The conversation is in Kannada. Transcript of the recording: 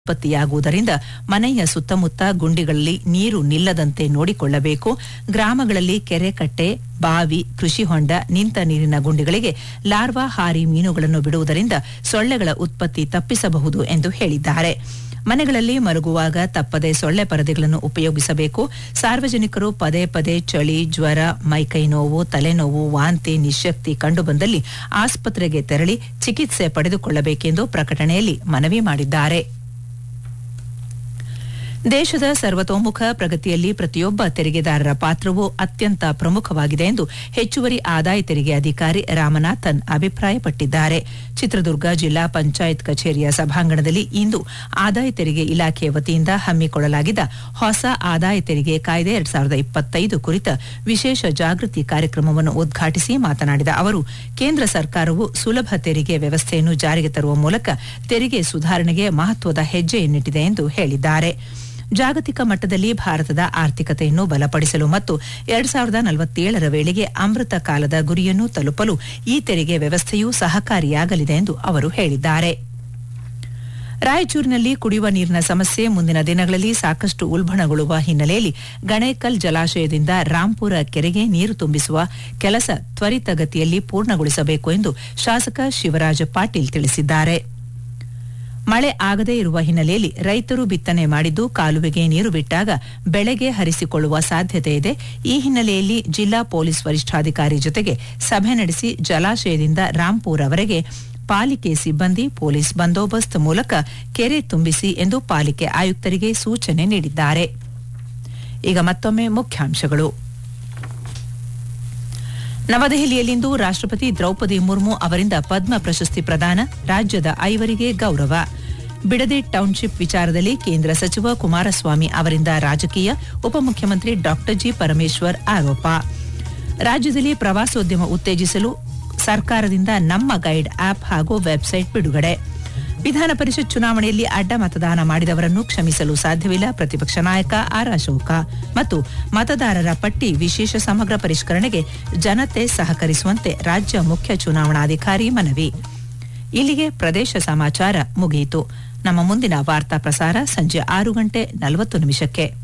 ಉತ್ಪತ್ತಿಯಾಗುವುದರಿಂದ ಮನೆಯ ಸುತ್ತಮುತ್ತ ಗುಂಡಿಗಳಲ್ಲಿ ನೀರು ನಿಲ್ಲದಂತೆ ನೋಡಿಕೊಳ್ಳಬೇಕು ಗ್ರಾಮಗಳಲ್ಲಿ ಕೆರೆ ಕಟ್ಟೆ ಬಾವಿ ಕೃಷಿ ಹೊಂಡ ನಿಂತ ನೀರಿನ ಗುಂಡಿಗಳಿಗೆ ಲಾರ್ವಾ ಹಾರಿ ಮೀನುಗಳನ್ನು ಬಿಡುವುದರಿಂದ ಸೊಳ್ಳೆಗಳ ಉತ್ಪತ್ತಿ ತಪ್ಪಿಸಬಹುದು ಎಂದು ಹೇಳಿದ್ದಾರೆ ಮನೆಗಳಲ್ಲಿ ಮಲಗುವಾಗ ತಪ್ಪದೆ ಸೊಳ್ಳೆ ಪರದೆಗಳನ್ನು ಉಪಯೋಗಿಸಬೇಕು ಸಾರ್ವಜನಿಕರು ಪದೇ ಪದೇ ಚಳಿ ಜ್ವರ ಮೈಕೈ ನೋವು ತಲೆನೋವು ವಾಂತಿ ನಿಶಕ್ತಿ ಕಂಡುಬಂದಲ್ಲಿ ಆಸ್ಪತ್ರೆಗೆ ತೆರಳಿ ಚಿಕಿತ್ಸೆ ಪಡೆದುಕೊಳ್ಳಬೇಕೆಂದು ಪ್ರಕಟಣೆಯಲ್ಲಿ ಮನವಿ ಮಾಡಿದ್ದಾರೆ ದೇಶದ ಸರ್ವತೋಮುಖ ಪ್ರಗತಿಯಲ್ಲಿ ಪ್ರತಿಯೊಬ್ಬ ತೆರಿಗೆದಾರರ ಪಾತ್ರವು ಅತ್ಯಂತ ಪ್ರಮುಖವಾಗಿದೆ ಎಂದು ಹೆಚ್ಚುವರಿ ಆದಾಯ ತೆರಿಗೆ ಅಧಿಕಾರಿ ರಾಮನಾಥನ್ ಅಭಿಪ್ರಾಯಪಟ್ಟಿದ್ದಾರೆ ಚಿತ್ರದುರ್ಗ ಜಿಲ್ಲಾ ಪಂಚಾಯತ್ ಕಚೇರಿಯ ಸಭಾಂಗಣದಲ್ಲಿ ಇಂದು ಆದಾಯ ತೆರಿಗೆ ಇಲಾಖೆ ವತಿಯಿಂದ ಹಮ್ಮಿಕೊಳ್ಳಲಾಗಿದ್ದ ಹೊಸ ಆದಾಯ ತೆರಿಗೆ ಕಾಯ್ದೆ ಎರಡ್ ಸಾವಿರದ ಇಪ್ಪತ್ತೈದು ಕುರಿತ ವಿಶೇಷ ಜಾಗೃತಿ ಕಾರ್ಯಕ್ರಮವನ್ನು ಉದ್ಘಾಟಿಸಿ ಮಾತನಾಡಿದ ಅವರು ಕೇಂದ್ರ ಸರ್ಕಾರವು ಸುಲಭ ತೆರಿಗೆ ವ್ಯವಸ್ಥೆಯನ್ನು ಜಾರಿಗೆ ತರುವ ಮೂಲಕ ತೆರಿಗೆ ಸುಧಾರಣೆಗೆ ಮಹತ್ವದ ಹೆಜ್ಜೆಯನ್ನಿಟ್ಟಿದೆ ಎಂದು ಹೇಳಿದ್ದಾರೆ ಜಾಗತಿಕ ಮಟ್ಟದಲ್ಲಿ ಭಾರತದ ಆರ್ಥಿಕತೆಯನ್ನು ಬಲಪಡಿಸಲು ಮತ್ತು ಎರಡ್ ಸಾವಿರದ ನಲವತ್ತೇಳರ ವೇಳೆಗೆ ಅಮೃತ ಕಾಲದ ಗುರಿಯನ್ನು ತಲುಪಲು ಈ ತೆರಿಗೆ ವ್ಯವಸ್ಥೆಯು ಸಹಕಾರಿಯಾಗಲಿದೆ ಎಂದು ಅವರು ಹೇಳಿದ್ದಾರೆ ರಾಯಚೂರಿನಲ್ಲಿ ಕುಡಿಯುವ ನೀರಿನ ಸಮಸ್ಯೆ ಮುಂದಿನ ದಿನಗಳಲ್ಲಿ ಸಾಕಷ್ಟು ಉಲ್ಬಣಗೊಳ್ಳುವ ಹಿನ್ನೆಲೆಯಲ್ಲಿ ಗಣೇಕಲ್ ಜಲಾಶಯದಿಂದ ರಾಂಪುರ ಕೆರೆಗೆ ನೀರು ತುಂಬಿಸುವ ಕೆಲಸ ತ್ವರಿತಗತಿಯಲ್ಲಿ ಪೂರ್ಣಗೊಳಿಸಬೇಕು ಎಂದು ಶಾಸಕ ಶಿವರಾಜ ಪಾಟೀಲ್ ತಿಳಿಸಿದ್ದಾರೆ ಮಳೆ ಆಗದೇ ಇರುವ ಹಿನ್ನೆಲೆಯಲ್ಲಿ ರೈತರು ಬಿತ್ತನೆ ಮಾಡಿದ್ದು ಕಾಲುವೆಗೆ ನೀರು ಬಿಟ್ಟಾಗ ಬೆಳೆಗೆ ಹರಿಸಿಕೊಳ್ಳುವ ಸಾಧ್ಯತೆ ಇದೆ ಈ ಹಿನ್ನೆಲೆಯಲ್ಲಿ ಜಿಲ್ಲಾ ಪೊಲೀಸ್ ವರಿಷ್ಠಾಧಿಕಾರಿ ಜೊತೆಗೆ ಸಭೆ ನಡೆಸಿ ಜಲಾಶಯದಿಂದ ರಾಂಪುರವರೆಗೆ ಪಾಲಿಕೆ ಸಿಬ್ಬಂದಿ ಪೊಲೀಸ್ ಬಂದೋಬಸ್ತ್ ಮೂಲಕ ಕೆರೆ ತುಂಬಿಸಿ ಎಂದು ಪಾಲಿಕೆ ಆಯುಕ್ತರಿಗೆ ಸೂಚನೆ ನೀಡಿದ್ದಾರೆ ಈಗ ಮತ್ತೊಮ್ಮೆ ಮುಖ್ಯಾಂಶಗಳು ನವದೆಹಲಿಯಲ್ಲಿಂದು ರಾಷ್ಟ್ರಪತಿ ದ್ರೌಪದಿ ಮುರ್ಮು ಅವರಿಂದ ಪದ್ಮ ಪ್ರಶಸ್ತಿ ಪ್ರದಾನ ರಾಜ್ಯದ ಐವರಿಗೆ ಗೌರವ ಬಿಡದಿ ಟೌನ್ಶಿಪ್ ವಿಚಾರದಲ್ಲಿ ಕೇಂದ್ರ ಸಚಿವ ಕುಮಾರಸ್ವಾಮಿ ಅವರಿಂದ ರಾಜಕೀಯ ಉಪಮುಖ್ಯಮಂತ್ರಿ ಡಾಕ್ಟರ್ ಜಿ ಪರಮೇಶ್ವರ್ ಆರೋಪ ರಾಜ್ಯದಲ್ಲಿ ಪ್ರವಾಸೋದ್ಯಮ ಉತ್ತೇಜಿಸಲು ಸರ್ಕಾರದಿಂದ ನಮ್ಮ ಗೈಡ್ ಆಪ್ ಹಾಗೂ ವೆಬ್ಸೈಟ್ ಬಿಡುಗಡೆ ವಿಧಾನ ಪರಿಷತ್ ಚುನಾವಣೆಯಲ್ಲಿ ಅಡ್ಡ ಮತದಾನ ಮಾಡಿದವರನ್ನು ಕ್ಷಮಿಸಲು ಸಾಧ್ಯವಿಲ್ಲ ಪ್ರತಿಪಕ್ಷ ನಾಯಕ ಆರ್ ಅಶೋಕ ಮತ್ತು ಮತದಾರರ ಪಟ್ಟಿ ವಿಶೇಷ ಸಮಗ್ರ ಪರಿಷ್ಕರಣೆಗೆ ಜನತೆ ಸಹಕರಿಸುವಂತೆ ರಾಜ್ಯ ಮುಖ್ಯ ಚುನಾವಣಾಧಿಕಾರಿ ಮನವಿ ಇಲ್ಲಿಗೆ ಪ್ರದೇಶ ಸಮಾಚಾರ ಮುಗಿಯಿತು ನಮ್ಮ ಮುಂದಿನ ವಾರ್ತಾ ಪ್ರಸಾರ ಸಂಜೆ ಆರು ಗಂಟೆ ನಲವತ್ತು ನಿಮಿಷಕ್ಕೆ